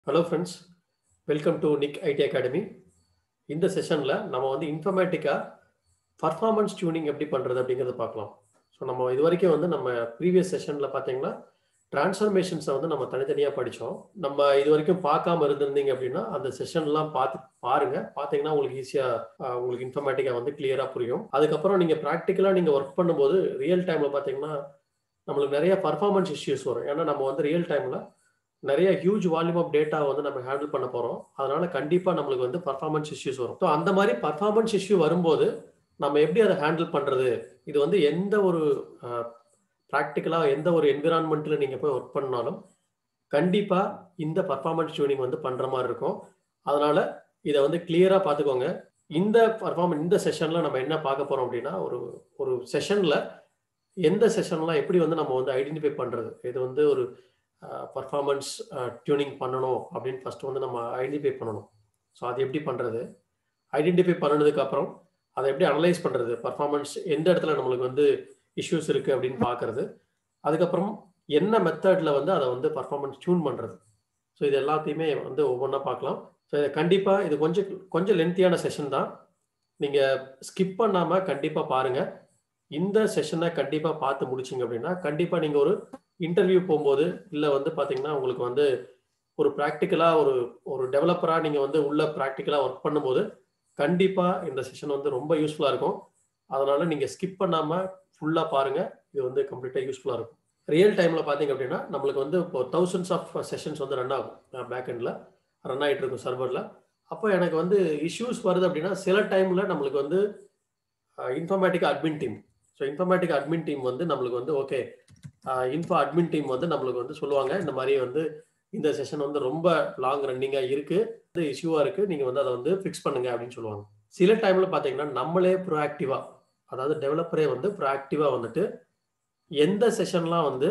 Hello friends welcome to Nick IT academy இந்த செஷனில் நம்ம வந்து இன்ஃபர்மேட்டிக்காக பர்ஃபார்மன்ஸ் டியூனிங் எப்படி பண்ணுறது அப்படிங்கிறத பார்க்கலாம் ஸோ நம்ம இது வரைக்கும் வந்து நம்ம ப்ரீவியஸ் செஷனில் பார்த்தீங்கன்னா டிரான்ஸ்ஃபர்மேஷன்ஸை வந்து நம்ம தனித்தனியாக படித்தோம் நம்ம இது வரைக்கும் பார்க்காம இருந்திருந்தீங்க அப்படின்னா அந்த செஷன்லாம் பார்த்து பாருங்க பார்த்தீங்கன்னா உங்களுக்கு ஈஸியாக உங்களுக்கு இன்ஃபர்மேட்டிக்காக வந்து கிளியராக புரியும் அதுக்கப்புறம் நீங்கள் ப்ராக்டிக்கலாக நீங்கள் ஒர்க் பண்ணும்போது ரியல் டைமில் பார்த்தீங்கன்னா நம்மளுக்கு நிறைய பர்ஃபார்மன்ஸ் இஷ்யூஸ் வரும் ஏன்னா நம்ம வந்து ரியல் டைமில் நிறைய ஹியூஜ் வால்யூம் ஆஃப் டேட்டா வந்து நம்ம ஹேண்டில் பண்ண போகிறோம் அதனால கண்டிப்பாக நம்மளுக்கு வந்து பர்ஃபார்மன்ஸ் இஷ்யூஸ் வரும் ஸோ அந்த மாதிரி பர்ஃபார்மன்ஸ் இஷ்யூ வரும்போது நம்ம எப்படி அதை ஹேண்டில் பண்ணுறது இது வந்து எந்த ஒரு ப்ராக்டிக்கலாக எந்த ஒரு என்விரான்மெண்ட்டில் நீங்கள் போய் ஒர்க் பண்ணாலும் கண்டிப்பாக இந்த பர்ஃபார்மன்ஸ் டியூனிங் வந்து பண்ணுற மாதிரி இருக்கும் அதனால் இதை வந்து கிளியராக பார்த்துக்கோங்க இந்த பர்ஃபார்மன்ஸ் இந்த செஷனில் நம்ம என்ன பார்க்க போகிறோம் அப்படின்னா ஒரு ஒரு செஷனில் எந்த செஷன்லாம் எப்படி வந்து நம்ம வந்து ஐடென்டிஃபை பண்ணுறது இது வந்து ஒரு பர்ஃபார்மன்ஸ் டியூனிங் பண்ணணும் அப்படின்னு ஃபஸ்ட்டு வந்து நம்ம ஐடென்டிஃபை பண்ணணும் ஸோ அது எப்படி பண்ணுறது ஐடென்டிஃபை பண்ணதுக்கப்புறம் அதை எப்படி அனலைஸ் பண்ணுறது பர்ஃபார்மன்ஸ் எந்த இடத்துல நம்மளுக்கு வந்து இஷ்யூஸ் இருக்குது அப்படின்னு பார்க்குறது அதுக்கப்புறம் என்ன மெத்தடில் வந்து அதை வந்து பர்ஃபார்மன்ஸ் டியூன் பண்ணுறது ஸோ இது எல்லாத்தையுமே வந்து ஒவ்வொன்றா பார்க்கலாம் ஸோ இதை கண்டிப்பாக இது கொஞ்சம் கொஞ்சம் லென்த்தியான செஷன் தான் நீங்கள் ஸ்கிப் பண்ணாமல் கண்டிப்பாக பாருங்கள் இந்த செஷனை கண்டிப்பாக பார்த்து முடிச்சிங்க அப்படின்னா கண்டிப்பாக நீங்கள் ஒரு இன்டர்வியூ போகும்போது இல்லை வந்து பார்த்தீங்கன்னா உங்களுக்கு வந்து ஒரு ப்ராக்டிக்கலாக ஒரு ஒரு டெவலப்பராக நீங்கள் வந்து உள்ள ப்ராக்டிக்கலாக ஒர்க் பண்ணும்போது கண்டிப்பாக இந்த செஷன் வந்து ரொம்ப யூஸ்ஃபுல்லாக இருக்கும் அதனால் நீங்கள் ஸ்கிப் பண்ணாமல் ஃபுல்லாக பாருங்கள் இது வந்து கம்ப்ளீட்டாக யூஸ்ஃபுல்லாக இருக்கும் ரியல் டைமில் பார்த்தீங்க அப்படின்னா நம்மளுக்கு வந்து இப்போ தௌசண்ட்ஸ் ஆஃப் செஷன்ஸ் வந்து ரன் ஆகும் பேக் எண்டில் ரன் ஆகிட்டு இருக்கும் சர்வரில் அப்போ எனக்கு வந்து இஷ்யூஸ் வருது அப்படின்னா சில டைமில் நம்மளுக்கு வந்து informatic admin team so informatic admin team வந்து நம்மளுக்கு வந்து ஓகே இன்ஃபோ அட்மின் டீம் வந்து நம்மளுக்கு வந்து சொல்லுவாங்க இந்த மாதிரி வந்து இந்த செஷன் வந்து ரொம்ப லாங் ரன்னிங்காக இருக்குது இது இஷ்யூவாக இருக்குது நீங்கள் வந்து அதை வந்து ஃபிக்ஸ் பண்ணுங்க அப்படின்னு சொல்லுவாங்க சில டைமில் பார்த்தீங்கன்னா நம்மளே ப்ரோஆக்டிவாக அதாவது டெவலப்பரே வந்து ப்ரோஆக்டிவாக வந்துட்டு எந்த செஷன்லாம் வந்து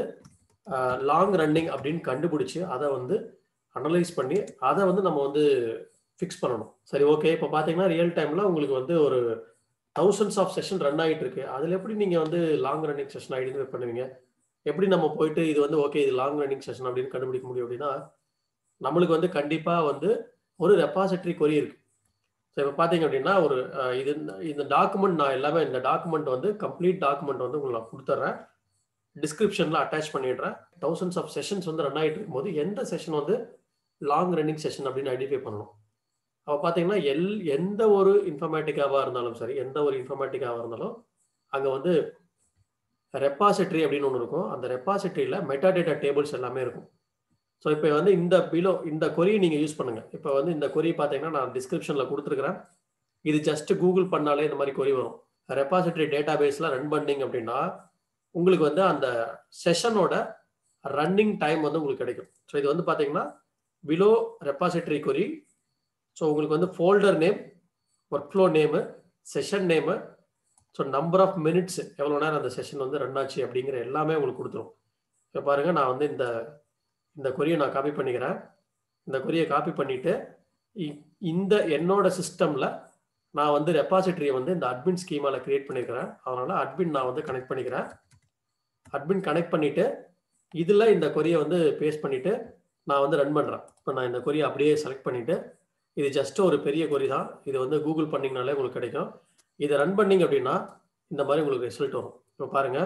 லாங் ரன்னிங் அப்படின்னு கண்டுபிடிச்சி அதை வந்து அனலைஸ் பண்ணி அதை வந்து நம்ம வந்து ஃபிக்ஸ் பண்ணணும் சரி ஓகே இப்போ பார்த்தீங்கன்னா ரியல் டைமில் உங்களுக்கு வந்து ஒரு தௌசண்ட்ஸ் ஆஃப் செஷன் ரன் ஆகிட்டு இருக்கு அதில் எப்படி நீங்கள் வந்து லாங் ரன்னிங் செஷன் ஐடென்டிஃபை பண்ணுவீங்க எப்படி நம்ம போயிட்டு இது வந்து ஓகே இது லாங் ரன்னிங் செஷன் அப்படின்னு கண்டுபிடிக்க முடியும் அப்படின்னா நம்மளுக்கு வந்து கண்டிப்பாக வந்து ஒரு ரெப்பாசிட்டரி கொரி இருக்கு ஸோ இப்போ பார்த்தீங்க அப்படின்னா ஒரு இது இந்த டாக்குமெண்ட் நான் எல்லாமே இந்த டாக்குமெண்ட் வந்து கம்ப்ளீட் டாக்குமெண்ட் வந்து உங்களுக்கு நான் கொடுத்துட்றேன் டிஸ்கிரிப்ஷனில் அட்டாச் பண்ணிடுறேன் தௌசண்ட்ஸ் ஆஃப் செஷன்ஸ் வந்து ரன் ஆகிட்டு இருக்கும்போது எந்த செஷன் வந்து லாங் ரன்னிங் செஷன் அப்படின்னு ஐடென்டிஃபை பண்ணணும் அப்போ பார்த்தீங்கன்னா எல் எந்த ஒரு இன்ஃபர்மேட்டிக்காவாக இருந்தாலும் சரி எந்த ஒரு இன்ஃபர்மேட்டிக்காவாக இருந்தாலும் அங்கே வந்து ரெப்பாசிட்ரி அப்படின்னு ஒன்று இருக்கும் அந்த ரெப்பாசிட்ரியில் மெட்டாடேட்டா டேபிள்ஸ் எல்லாமே இருக்கும் ஸோ இப்போ வந்து இந்த பிலோ இந்த கொரியை நீங்கள் யூஸ் பண்ணுங்கள் இப்போ வந்து இந்த கொரி பார்த்தீங்கன்னா நான் டிஸ்கிரிப்ஷனில் கொடுத்துருக்குறேன் இது ஜஸ்ட் கூகுள் பண்ணாலே இந்த மாதிரி கொரி வரும் ரெப்பாசிட்ரி டேட்டா பேஸில் ரன் பண்ணிங்க அப்படின்னா உங்களுக்கு வந்து அந்த செஷனோட ரன்னிங் டைம் வந்து உங்களுக்கு கிடைக்கும் ஸோ இது வந்து பார்த்தீங்கன்னா பிலோ ரெப்பாசிட்ரி கொரி ஸோ உங்களுக்கு வந்து folder name workflow name session name so number of minutes எவ்வளோ நேரம் அந்த செஷன் வந்து ரன் ஆச்சு அப்படிங்கிற எல்லாமே உங்களுக்கு கொடுத்துரும் இப்போ பாருங்கள் நான் வந்து இந்த இந்த கொரியை நான் காப்பி பண்ணிக்கிறேன் இந்த கொரியை காப்பி பண்ணிவிட்டு இந்த என்னோட சிஸ்டமில் நான் வந்து ரெப்பாசிட்டரியை வந்து இந்த அட்மின் ஸ்கீமாவில் க்ரியேட் பண்ணியிருக்கிறேன் அதனால் அட்மின் நான் வந்து கனெக்ட் பண்ணிக்கிறேன் அட்மின் கனெக்ட் பண்ணிவிட்டு இதில் இந்த கொரியை வந்து பேஸ்ட் பண்ணிவிட்டு நான் வந்து ரன் பண்ணுறேன் இப்போ நான் இந்த கொரியை அப்படியே செலக்ட் பண்ணிவிட்டு இது ஜஸ்ட் ஒரு பெரிய கொரி தான் இது வந்து கூகுள் பண்ணிங்கனாலே உங்களுக்கு கிடைக்கும் இதை ரன் பண்ணிங்க அப்படின்னா இந்த மாதிரி உங்களுக்கு ரிசல்ட் வரும் இப்போ பாருங்கள்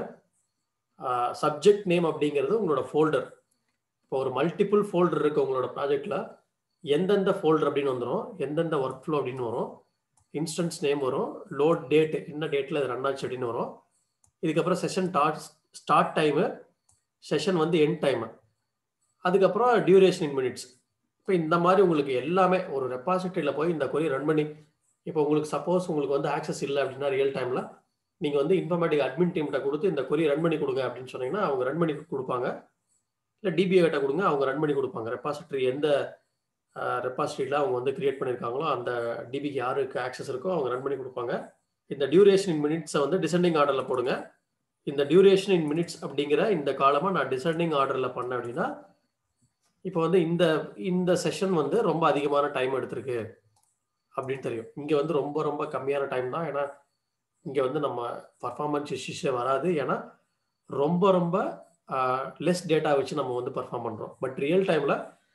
சப்ஜெக்ட் நேம் அப்படிங்கிறது உங்களோட ஃபோல்டர் இப்போ ஒரு மல்டிபிள் ஃபோல்டர் இருக்குது உங்களோட ப்ராஜெக்டில் எந்தெந்த ஃபோல்டர் அப்படின்னு வந்துடும் எந்தெந்த ஒர்க் ஃப்ளோ அப்படின்னு வரும் இன்ஸ்டன்ஸ் நேம் வரும் லோட் டேட் என்ன டேட்டில் இது ரன் ஆச்சு அப்படின்னு வரும் இதுக்கப்புறம் session dot start time session வந்து என் டைமு அதுக்கப்புறம் டியூரேஷன் இன் மினிட்ஸ் இப்போ இந்த மாதிரி உங்களுக்கு எல்லாமே ஒரு ரெப்பாசிட்டரியில் போய் இந்த கொரி ரன் பண்ணி இப்போ உங்களுக்கு சப்போஸ் உங்களுக்கு வந்து ஆக்சஸ் இல்லை அப்படின்னா ரியல் டைமில் நீங்கள் வந்து இன்ஃபர்மேட்டிக் அட்மின் டீம்கிட்ட கொடுத்து இந்த கொரி ரன் பண்ணி கொடுங்க அப்படின்னு சொன்னீங்கன்னா அவங்க ரன் பண்ணி கொடுப்பாங்க இல்லை டிபிஏ கிட்ட கொடுங்க அவங்க ரன் பண்ணி கொடுப்பாங்க ரெப்பாசிட்டரி எந்த ரெப்பாசிட்டரியில் அவங்க வந்து கிரியேட் பண்ணியிருக்காங்களோ அந்த டிபிக்கு யாருக்கு ஆக்சஸ் இருக்கோ அவங்க ரன் பண்ணி கொடுப்பாங்க இந்த டியூரேஷன் இன் மினிட்ஸை வந்து டிசெண்டிங் ஆர்டரில் போடுங்க இந்த டியூரேஷன் இன் மினிட்ஸ் அப்படிங்கிற இந்த காலமாக நான் டிசெண்டிங் ஆர்டரில் பண்ணேன் அப்படின்னா இப்போ வந்து இந்த இந்த செஷன் வந்து ரொம்ப அதிகமான டைம் எடுத்திருக்கு அப்படின்னு தெரியும் இங்கே வந்து ரொம்ப ரொம்ப கம்மியான டைம் தான் ஏன்னா இங்கே வந்து நம்ம பர்ஃபார்மன்ஸ் இஷ்யூஸே வராது ஏன்னா ரொம்ப ரொம்ப லெஸ் டேட்டா வச்சு நம்ம வந்து பர்ஃபார்ம் பண்ணுறோம் பட் ரியல் டைமில்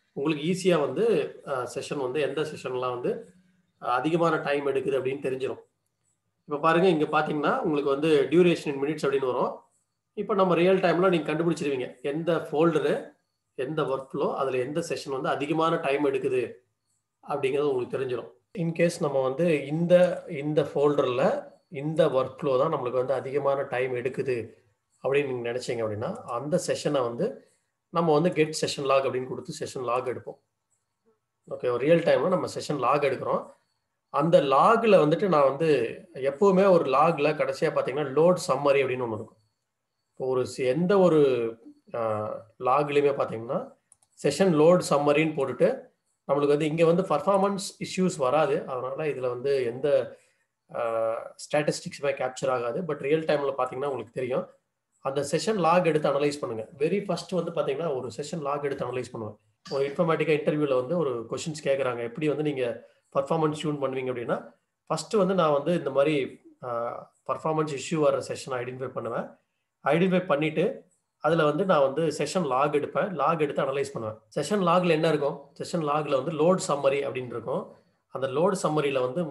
உங்களுக்கு ஈஸியாக வந்து செஷன் வந்து எந்த செஷன்லாம் வந்து அதிகமான டைம் எடுக்குது அப்படின்னு தெரிஞ்சிடும் இப்போ பாருங்கள் இங்கே பார்த்தீங்கன்னா உங்களுக்கு வந்து டியூரேஷன் இன் மினிட்ஸ் அப்படின்னு வரும் இப்போ நம்ம ரியல் டைமில் நீங்கள் கண்டுபிடிச்சிருவீங்க எந்த ஃபோல்டரு எந்த ஒர்க் ஃப்ளோ அதில் எந்த செஷன் வந்து அதிகமான டைம் எடுக்குது அப்படிங்கிறது உங்களுக்கு தெரிஞ்சிடும் இன்கேஸ் நம்ம வந்து இந்த இந்த ஃபோல்டரில் இந்த ஒர்க் ஃப்ளோ தான் நம்மளுக்கு வந்து அதிகமான டைம் எடுக்குது அப்படின்னு நீங்கள் நினச்சிங்க அப்படின்னா அந்த செஷனை வந்து நம்ம வந்து கெட் செஷன் லாக் அப்படின்னு கொடுத்து செஷன் லாக் எடுப்போம் ஓகே ரியல் டைமில் நம்ம செஷன் லாக் எடுக்கிறோம் அந்த லாகில் வந்துட்டு நான் வந்து எப்போவுமே ஒரு லாகில் கடைசியாக பார்த்தீங்கன்னா லோட் சம்மரி அப்படின்னு ஒன்று இருக்கும் இப்போ ஒரு எந்த ஒரு லாக்லேயுமே பார்த்தீங்கன்னா செஷன் லோட் சம்மரின்னு போட்டுட்டு நம்மளுக்கு வந்து இங்கே வந்து பர்ஃபார்மன்ஸ் இஷ்யூஸ் வராது அதனால் இதில் வந்து எந்த ஸ்டாட்டிஸ்டிக்ஸுமே கேப்சர் ஆகாது பட் ரியல் டைமில் பார்த்தீங்கன்னா உங்களுக்கு தெரியும் அந்த செஷன் லாக் எடுத்து அனலைஸ் பண்ணுங்கள் வெரி ஃபர்ஸ்ட் வந்து பார்த்தீங்கன்னா ஒரு செஷன் லாக் எடுத்து அனலைஸ் பண்ணுவேன் ஒரு இன்ஃபர்மேட்டிக்கா இன்டர்வியூவில் வந்து ஒரு கொஷின்ஸ் கேட்குறாங்க எப்படி வந்து நீங்கள் பர்ஃபார்மன்ஸ் டியூன் பண்ணுவீங்க அப்படின்னா ஃபஸ்ட்டு வந்து நான் வந்து இந்த மாதிரி பர்ஃபார்மன்ஸ் இஷ்யூ வர செஷன் ஐடென்டிஃபை பண்ணுவேன் ஐடென்டிஃபை பண்ணிவிட்டு அதில் வந்து நான் வந்து செஷன் லாக் எடுப்பேன் லாக் எடுத்து அனலைஸ் பண்ணுவேன் செஷன் லாகில் என்ன இருக்கும் செஷன் லாகில் வந்து லோட் சம்மரி அப்படின்னு இருக்கும் அந்த லோட் சம்மரியில் வந்து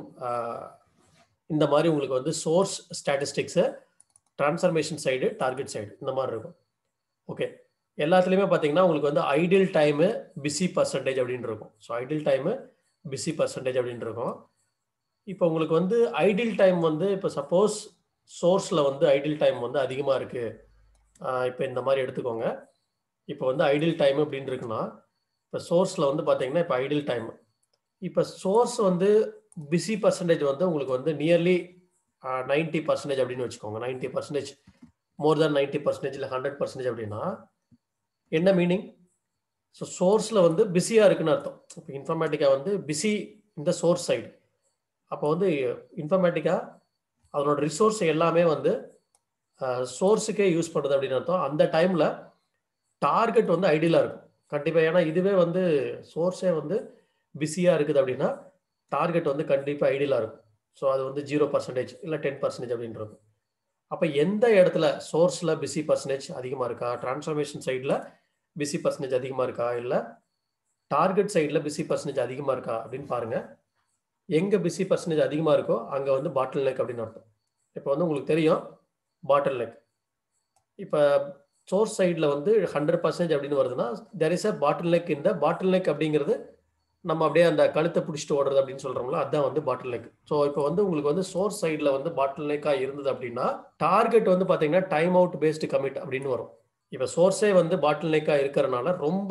இந்த மாதிரி உங்களுக்கு வந்து source statistics transformation side target side இந்த மாதிரி இருக்கும் ஓகே எல்லாத்துலேயுமே பார்த்தீங்கன்னா உங்களுக்கு வந்து ஐடியல் டைமு பிஸி பர்சன்டேஜ் அப்படின்னு இருக்கும் so ideal time busy percentage அப்படின்னு இருக்கும் இப்போ உங்களுக்கு வந்து ஐடியல் டைம் வந்து இப்போ சப்போஸ் சோர்ஸில் வந்து ஐடியல் டைம் வந்து அதிகமாக இருக்குது இப்போ இந்த மாதிரி எடுத்துக்கோங்க இப்போ வந்து ஐடியல் டைம் அப்படின்னு இருக்குன்னா இப்போ சோர்ஸில் வந்து பார்த்தீங்கன்னா இப்போ ஐடியல் டைம் இப்போ சோர்ஸ் வந்து பிஸி பர்சன்டேஜ் வந்து உங்களுக்கு வந்து நியர்லி நைன்டி பர்சன்டேஜ் அப்படின்னு வச்சுக்கோங்க ninety percentage more than ninety percentage இல்லை ஹண்ட்ரட் பர்சன்டேஜ் அப்படின்னா என்ன மீனிங் ஸோ சோர்ஸில் வந்து பிஸியாக இருக்குன்னு அர்த்தம் இப்போ இன்ஃபர்மேட்டிக்கா வந்து பிஸி இந்த சோர்ஸ் சைடு அப்போ வந்து இன்ஃபர்மேட்டிக்கா அதனோட ரிசோர்ஸ் எல்லாமே வந்து சோர்ஸுக்கே யூஸ் பண்ணுறது அப்படின்னு அர்த்தம் அந்த டைமில் டார்கெட் வந்து ஐடியலாக இருக்கும் கண்டிப்பாக ஏன்னா இதுவே வந்து சோர்ஸே வந்து பிஸியாக இருக்குது அப்படின்னா டார்கெட் வந்து கண்டிப்பாக ஐடியலாக இருக்கும் ஸோ அது வந்து ஜீரோ பர்சன்டேஜ் இல்லை டென் பர்சன்டேஜ் அப்படின்றது அப்போ எந்த இடத்துல சோர்ஸில் பிஸி பர்சன்டேஜ் அதிகமாக இருக்கா டிரான்ஸ்ஃபர்மேஷன் சைடில் பிஸி பர்சன்டேஜ் அதிகமாக இருக்கா இல்லை டார்கெட் சைடில் பிஸி பர்சன்டேஜ் அதிகமாக இருக்கா அப்படின்னு பாருங்கள் எங்கே பிஸி பர்சன்டேஜ் அதிகமாக இருக்கோ அங்கே வந்து பாட்டில் நெக் அப்படின்னு அர்த்தம் இப்போ வந்து உங்களுக்கு தெரியும் பாட்டில் நெக் இப்போ சோர்ஸ் சைடில் வந்து ஹண்ட்ரட் பர்சன்டேஜ் அப்படின்னு வருதுன்னா there is a bottleneck இந்த பாட்டில் நெக் அப்படிங்கிறது நம்ம அப்படியே அந்த கழுத்தை பிடிச்சிட்டு ஓடுறது அப்படின்னு சொல்கிறோம்ல அதுதான் வந்து பாட்டில் நெக் ஸோ இப்போ வந்து உங்களுக்கு வந்து சோர்ஸ் சைடில் வந்து பாட்டில் நெக்காக இருந்தது அப்படின்னா டார்கெட் வந்து பார்த்தீங்கன்னா டைம் அவுட் பேஸ்டு கமிட் அப்படின்னு வரும் இப்போ சோர்ஸே வந்து பாட்டில் நெக்காக இருக்கிறனால ரொம்ப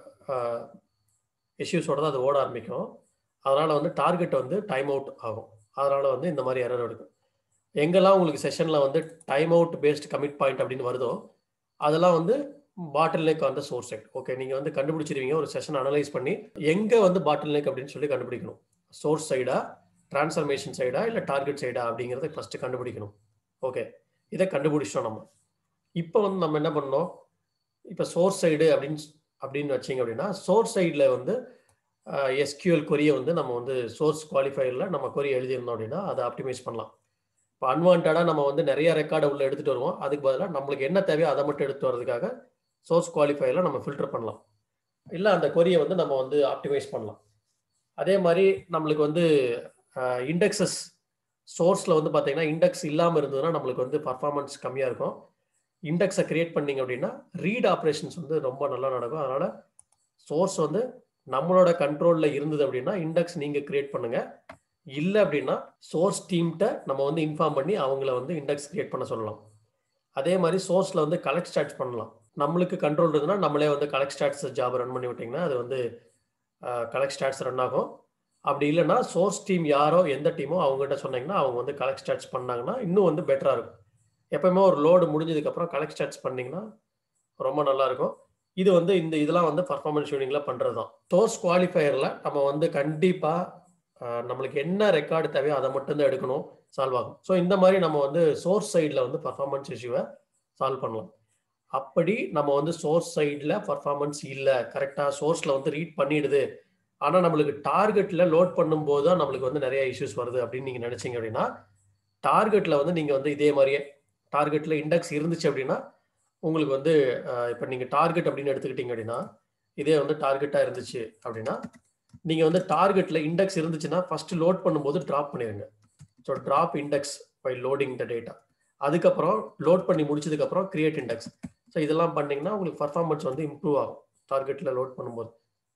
இஷ்யூஸோட தான் அது ஓட ஆரம்பிக்கும் அதனால் வந்து டார்கெட் வந்து டைம் அவுட் ஆகும் அதனால் வந்து இந்த மாதிரி எரர் எடுக்கும் எங்கெல்லாம் உங்களுக்கு செஷனில் வந்து time out based commit point அப்படின்னு வருதோ அதெல்லாம் வந்து bottleneck on the source side okay நீங்கள் வந்து கண்டுபிடிச்சிருவீங்க ஒரு செஷன் அனலைஸ் பண்ணி எங்கே வந்து பாட்டில் நெக் அப்படின்னு சொல்லி கண்டுபிடிக்கணும் சோர்ஸ் சைடா டிரான்ஸ்ஃபர்மேஷன் சைடா இல்லை டார்கெட் சைடா அப்படிங்கிறத ஃபஸ்ட்டு கண்டுபிடிக்கணும் ஓகே இதை கண்டுபிடிச்சிட்டோம் நம்ம இப்போ வந்து நம்ம என்ன பண்ணோம் இப்போ சோர்ஸ் சைடு அப்படின்னு அப்படின்னு வச்சிங்க அப்படின்னா சோர்ஸ் சைடில் வந்து எஸ்கியூஎல் கொரியை வந்து நம்ம வந்து சோர்ஸ் குவாலிஃபையரில் நம்ம கொரி எழுதியிருந்தோம் அப்படின்னா அதை ஆப்டிமைஸ் பண்ணலாம் இப்போ அன்வான்டாக நம்ம வந்து நிறைய ரெக்கார்டை உள்ள எடுத்துகிட்டு வருவோம் அதுக்கு பதிலாக நம்மளுக்கு என்ன தேவையோ அதை மட்டும் எடுத்து வரதுக்காக சோர்ஸ் குவாலிஃபையரில் நம்ம ஃபில்டர் பண்ணலாம் இல்லை அந்த கொரியை வந்து நம்ம வந்து ஆப்டிமைஸ் பண்ணலாம் அதே மாதிரி நம்மளுக்கு வந்து இண்டெக்ஸஸ் சோர்ஸில் வந்து பார்த்தீங்கன்னா இண்டெக்ஸ் இல்லாமல் இருந்ததுன்னா நம்மளுக்கு வந்து பர்ஃபார்மன்ஸ் கம்மியாக இருக்கும் இண்டெக்ஸை கிரியேட் பண்ணிங்க அப்படின்னா ரீட் ஆப்ரேஷன்ஸ் வந்து ரொம்ப நல்லா நடக்கும் அதனால் சோர்ஸ் வந்து நம்மளோட கண்ட்ரோலில் இருந்தது அப்படின்னா இண்டெக்ஸ் நீங்கள் கிரியேட் பண்ணுங்கள் இல்லை அப்படின்னா சோர்ஸ் டீம்கிட்ட நம்ம வந்து இன்ஃபார்ம் பண்ணி அவங்கள வந்து இண்டெக்ஸ் கிரியேட் பண்ண சொல்லலாம் அதே மாதிரி சோர்ஸில் வந்து கலெக்ட் ஸ்டாட்ஸ் பண்ணலாம் நம்மளுக்கு கண்ட்ரோல் இருந்ததுன்னா நம்மளே வந்து கலெக்ட் ஸ்டாட்ஸ் ஜாப் ரன் பண்ணி விட்டிங்கன்னா அது வந்து கலெக்ட் ஸ்டாட்ஸ் ரன் ஆகும் அப்படி இல்லைன்னா சோர்ஸ் டீம் யாரோ எந்த டீமோ அவங்ககிட்ட சொன்னீங்கன்னா அவங்க வந்து கலெக்ட் ஸ்டாட்ஸ் பண்ணாங்கன்னா இன்னும் வந்து பெட்டராக இருக்கும் எப்பவுமே ஒரு லோடு முடிஞ்சதுக்கப்புறம் கலெக்ட் ஸ்டாட்ஸ் பண்ணிங்கன்னா ரொம்ப நல்லாயிருக்கும் இது வந்து இந்த இதெல்லாம் வந்து பர்ஃபார்மன்ஸ் யூனிங்கில் பண்ணுறது தான் சோர்ஸ் குவாலிஃபயரில் நம்ம வந்து கண்டிப்பாக நம்மளுக்கு என்ன ரெக்கார்டு தேவையோ அதை மட்டும்தான் எடுக்கணும் சால்வ் ஆகும் ஸோ இந்த மாதிரி நம்ம வந்து சோர்ஸ் சைடில் வந்து பர்ஃபார்மன்ஸ் இஷ்யூவை சால்வ் பண்ணலாம் அப்படி நம்ம வந்து சோர்ஸ் சைடில் பர்ஃபார்மன்ஸ் இல்லை கரெக்டாக சோர்ஸில் வந்து ரீட் பண்ணிடுது ஆனால் நம்மளுக்கு டார்கெட்டில் லோட் பண்ணும்போது தான் நம்மளுக்கு வந்து நிறைய இஷ்யூஸ் வருது அப்படின்னு நீங்கள் நினச்சிங்க அப்படின்னா டார்கெட்டில் வந்து நீங்கள் வந்து இதே மாதிரியே டார்கெட்டில் இண்டெக்ஸ் இருந்துச்சு அப்படின்னா உங்களுக்கு வந்து இப்போ நீங்கள் டார்கெட் அப்படின்னு எடுத்துக்கிட்டீங்க அப்படின்னா இதே வந்து டார்கெட்டாக இருந்துச்சு அப்படின்னா நீங்கள் வந்து டார்கெட்டில் இண்டெக்ஸ் இருந்துச்சுன்னா ஃபர்ஸ்ட் லோட் பண்ணும்போது ட்ராப் பண்ணிடுங்க so drop index by loading the data அதுக்கப்புறம் லோட் பண்ணி முடிச்சதுக்கப்புறம் கிரியேட் இண்டெக்ஸ் ஸோ இதெல்லாம் பண்ணீங்கன்னா உங்களுக்கு பர்ஃபார்மன்ஸ் வந்து இம்ப்ரூவ் ஆகும் டார்கெட்டில் லோட் பண்ணும்போது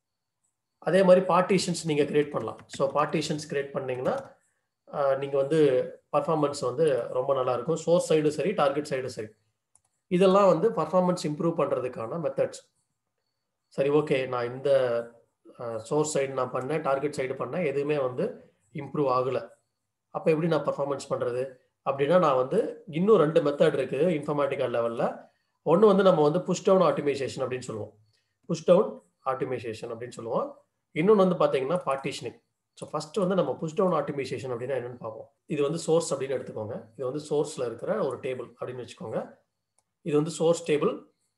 அதே மாதிரி பார்ட்டிஷன்ஸ் நீங்கள் கிரியேட் பண்ணலாம் ஸோ பார்ட்டிஷன்ஸ் கிரியேட் பண்ணீங்கன்னா நீங்கள் வந்து பர்ஃபார்மன்ஸ் வந்து ரொம்ப நல்லா இருக்கும் சோர்ஸ் சைடும் சரி டார்கெட் சைடும் சரி இதெல்லாம் வந்து பர்ஃபார்மன்ஸ் இம்ப்ரூவ் பண்ணுறதுக்கான மெத்தட்ஸ் சரி ஓகே நான் இந்த சோர்ஸ் சைடு நான் பண்ணேன் டார்கெட் சைடு பண்ணேன் எதுவுமே வந்து இம்ப்ரூவ் ஆகலை அப்போ எப்படி நான் பர்ஃபார்மன்ஸ் பண்ணுறது அப்படின்னா நான் வந்து இன்னும் ரெண்டு மெத்தட் இருக்குது இன்ஃபர்மேட்டிக்கா லெவலில் ஒன்று வந்து நம்ம வந்து புஷ் டவுன் ஆட்டோமேஷன் அப்படின்னு சொல்லுவோம் புஷ் டவுன் ஆட்டோமேஷன் அப்படின்னு சொல்லுவோம் இன்னொன்று வந்து பார்த்தீங்கன்னா பார்ட்டிஷனிங் ஸோ ஃபர்ஸ்ட் வந்து நம்ம புஷ் டவுன் ஆட்டோமேஷன் அப்படின்னா என்னன்னு பார்ப்போம் இது வந்து சோர்ஸ் அப்படின்னு எடுத்துக்கோங்க இது வந்து சோர்ஸில் இருக்கிற ஒரு டேபிள் அப்படின்னு வச்சுக்கோங்க இது வந்து சோர்ஸ் டேபிள்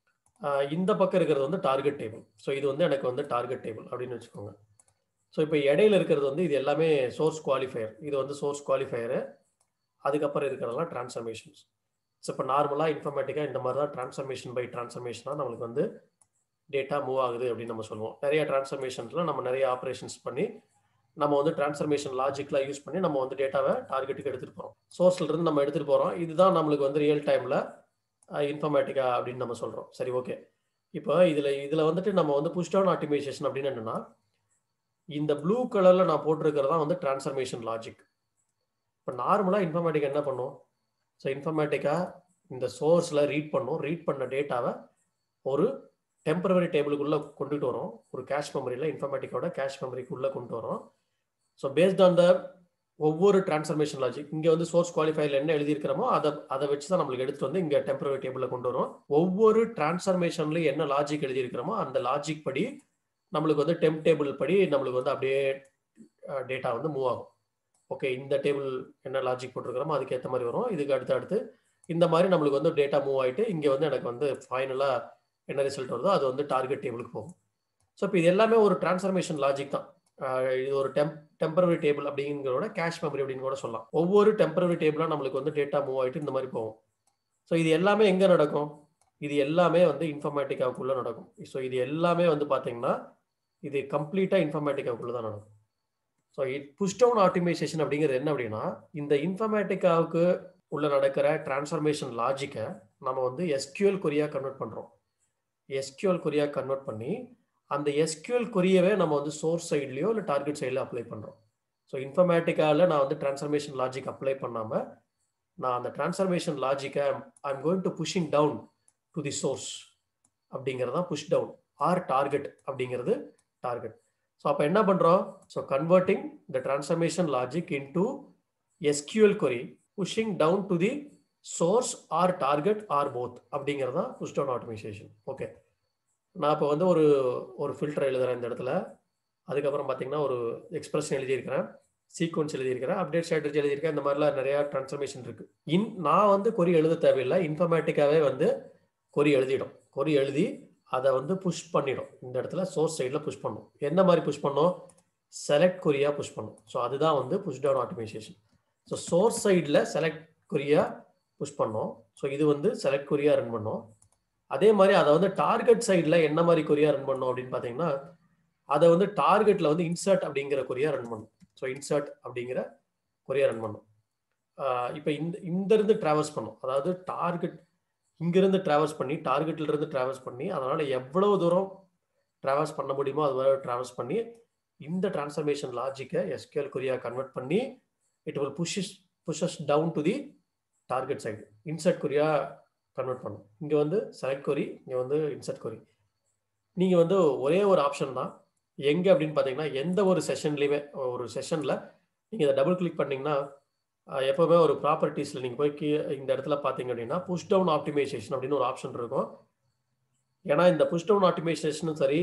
இந்த பக்கம் இருக்கிறது வந்து டார்கெட் டேபிள் ஸோ இது வந்து எனக்கு வந்து டார்கெட் டேபிள் அப்படின்னு வச்சுக்கோங்க ஸோ இப்போ இடையில இருக்கிறது வந்து இது எல்லாமே சோர்ஸ் குவாலிஃபயர் இது வந்து சோர்ஸ் குவாலிஃபயரு அதுக்கப்புறம் இருக்கிறதெல்லாம் டிரான்ஸ்ஃபர்மேஷன்ஸ் ஸோ இப்போ நார்மலாக இன்ஃபர்மேட்டிக்காக இந்த மாதிரி தான் டிரான்ஸ்ஃபர்மேஷன் பை டிரான்ஸ்ஃபர்மேஷனாக நம்மளுக்கு வந்து டேட்டா மூவ் ஆகுது அப்படின்னு நம்ம சொல்லுவோம் நிறைய டிரான்ஸ்ஃபர்மேஷன்ஸில் நம்ம நிறைய ஆப்ரேஷன்ஸ் பண்ணி நம்ம வந்து டிரான்ஸ்ஃபர்மேஷன் லாஜிக்லாம் யூஸ் பண்ணி நம்ம வந்து டேட்டாவை டார்கெட்டுக்கு எடுத்துகிட்டு போகிறோம் சோர்ஸ்ல இருந்து நம்ம எடுத்துகிட்டு போகிறோம் இதுதான் நம்மளுக்கு வந்து ரியல் டைமில் இன்ஃபர்மேட்டிக்கா அப்படின்னு நம்ம சொல்கிறோம் சரி ஓகே இப்போ இதில் இதில் வந்துட்டு நம்ம வந்து புஷ் டவுன் ஆப்டிமைசேஷன் அப்படின்னு என்னென்னா இந்த ப்ளூ கலரில் நான் போட்டிருக்கிறதா வந்து டிரான்ஸ்ஃபர்மேஷன் லாஜிக் இப்போ நார்மலாக இன்ஃபர்மேட்டிக் என்ன பண்ணும் ஸோ இன்ஃபர்மேட்டிக்காக இந்த சோர்ஸில் ரீட் பண்ணும் ரீட் பண்ண டேட்டாவை ஒரு டெம்பரவரி டேபிளுக்குள்ளே கொண்டுட்டு வரோம் ஒரு கேஷ் மெமரியில் இன்ஃபர்மேட்டிக்கோட கேஷ் மெமரிக்குள்ளே கொண்டு வரோம் ஸோ பேஸ்ட் ஆன் த ஒவ்வொரு டிரான்ஸ்ஃபர்மேஷன் லாஜிக் இங்கே வந்து சோர்ஸ் குவாலிஃபைல என்ன எழுதியிருக்கிறோமோ அதை அதை வச்சு தான் நம்மளுக்கு எடுத்துட்டு வந்து இங்கே டெம்பரரி டேபிளில் கொண்டு வரும் ஒவ்வொரு டிரான்ஸ்ஃபர்மேஷன்லையும் என்ன லாஜிக் எழுதியிருக்கிறோமோ அந்த லாஜிக் படி நம்மளுக்கு வந்து டெம்ப் டேபிள் படி நம்மளுக்கு வந்து அப்படியே டேட்டா வந்து மூவ் ஆகும் ஓகே இந்த டேபிள் என்ன லாஜிக் போட்டிருக்கிறோமோ அதுக்கு ஏற்ற மாதிரி வரும் இதுக்கு அடுத்து அடுத்து இந்த மாதிரி நம்மளுக்கு வந்து டேட்டா மூவ் ஆகிட்டு இங்கே வந்து எனக்கு வந்து ஃபைனலாக என்ன ரிசல்ட் வருதோ அது வந்து டார்கெட் டேபிளுக்கு போகும் ஸோ இப்போ இது எல்லாமே ஒரு டிரான்ஸ்ஃபர்மேஷன் லாஜிக் தான் இது ஒரு டெம்ப் டெம்பரரி டேபிள் அப்படிங்கிறோட கேஷ் மெமரி அப்படின்னு கூட சொல்லலாம் ஒவ்வொரு டெம்பரரி டேபிளாக நம்மளுக்கு வந்து டேட்டா மூவ் ஆகிட்டு இந்த மாதிரி போகும் ஸோ இது எல்லாமே எங்கே நடக்கும் இது எல்லாமே வந்து இன்ஃபர்மேட்டிக்காவுக்குள்ளே நடக்கும் ஸோ இது எல்லாமே வந்து பார்த்தீங்கன்னா இது கம்ப்ளீட்டாக இன்ஃபர்மேட்டிக்காவுக்குள்ளே தான் நடக்கும் so it push down automation அப்படிங்கிறது என்ன அப்படின்னா இந்த இன்ஃபர்மேட்டிக்காவுக்கு உள்ள நடக்கிற டிரான்ஸ்ஃபர்மேஷன் லாஜிக்கை நம்ம வந்து எஸ்கியூஎல் கொரியா கன்வெர்ட் பண்ணுறோம் எஸ்கியூஎல் கொரியா கன்வெர்ட் பண்ணி அந்த எஸ்கியூஎல் கொரியவே நம்ம வந்து சோர்ஸ் சைட்லையோ இல்லை டார்கெட் சைடில் அப்ளை பண்ணுறோம் ஸோ இன்ஃபர்மேட்டிக்காவில் நான் வந்து டிரான்ஸ்ஃபர்மேஷன் லாஜிக் அப்ளை பண்ணாமல் நான் அந்த டிரான்ஸ்ஃபர்மேஷன் லாஜிக்கை I am going to pushing down to the source அப்படிங்கிறது தான் புஷ் டவுன் ஆர் டார்கெட் அப்படிங்கிறது டார்கெட் ஸோ அப்போ என்ன பண்ணுறோம் so converting the transformation logic into SQL query pushing down to the source or target or both அப்படிங்கிறது தான் push down atomisation okay நான் இப்போ வந்து ஒரு ஒரு ஃபில்டர் எழுதுகிறேன் இந்த இடத்துல அதுக்கப்புறம் பார்த்தீங்கன்னா ஒரு எக்ஸ்பிரஷன் எழுதியிருக்கிறேன் சீக்வன்ஸ் எழுதியிருக்கிறேன் அப்டேட் ஸ்ட்ராட்டஜி எழுதியிருக்கேன் இந்த மாதிரிலாம் நிறையா ட்ரான்ஸ்ஃபர்மேஷன் இருக்குது இன் நான் வந்து கொரி எழுத தேவையில்லை இன்ஃபர்மேட்டிக்காவே வந்து கொரி எழுதிடும் கொரி எழுதி அதை வந்து புஷ் பண்ணிடும் இந்த இடத்துல சோர்ஸ் சைடில் புஷ் பண்ணும் என்ன மாதிரி புஷ் பண்ணும் செலக்ட் கொரியா புஷ் பண்ணும் ஸோ அதுதான் வந்து push down automisation so source சைடில் செலக்ட் கொரியா புஷ் பண்ணோம் ஸோ இது வந்து செலக்ட் கொரியா ரன் பண்ணோம் அதே மாதிரி அதை வந்து டார்கெட் சைடில் என்ன மாதிரி கொரியா ரன் பண்ணோம் அப்படின்னு பார்த்தீங்கன்னா அதை வந்து டார்கெட்டில் வந்து இன்சர்ட் அப்படிங்கிற கொரியா ரன் பண்ணும் ஸோ இன்சர்ட் அப்படிங்கிற கொரியா ரன் பண்ணும் இப்போ இந்த இந்த இருந்து ட்ராவல்ஸ் பண்ணும் அதாவது டார்கெட் இங்கிருந்து ட்ராவல்ஸ் பண்ணி டார்கெட்ல இருந்து ட்ராவல்ஸ் பண்ணி அதனால எவ்வளவு தூரம் ட்ராவல்ஸ் பண்ண முடியுமோ அது மாதிரி ட்ராவல்ஸ் பண்ணி இந்த டிரான்ஸ்ஃபர்மேஷன் லாஜிக்கை எஸ்கியூஎல் கொரியா கன்வெர்ட் பண்ணி it will pushes pushes down to the target side insert கொரியா கன்வெர்ட் பண்ணும் இங்கே வந்து செலக்ட் கொரி இங்கே வந்து இன்சர்ட் கொரி நீங்கள் வந்து ஒரே ஒரு ஆப்ஷன் தான் எங்கே அப்படின்னு பார்த்தீங்கன்னா எந்த ஒரு செஷன்லையுமே ஒரு செஷனில் நீங்கள் இதை டபுள் கிளிக் பண்ணிங்கன்னா எப்போவுமே ஒரு ப்ராப்பர்ட்டிஸில் நீங்கள் போய் கீ இந்த இடத்துல பார்த்தீங்க அப்படின்னா புஷ் டவுன் ஆப்டிமைசேஷன் அப்படின்னு ஒரு ஆப்ஷன் இருக்கும் ஏன்னா இந்த புஷ் டவுன் ஆப்டிமைசேஷனும் சரி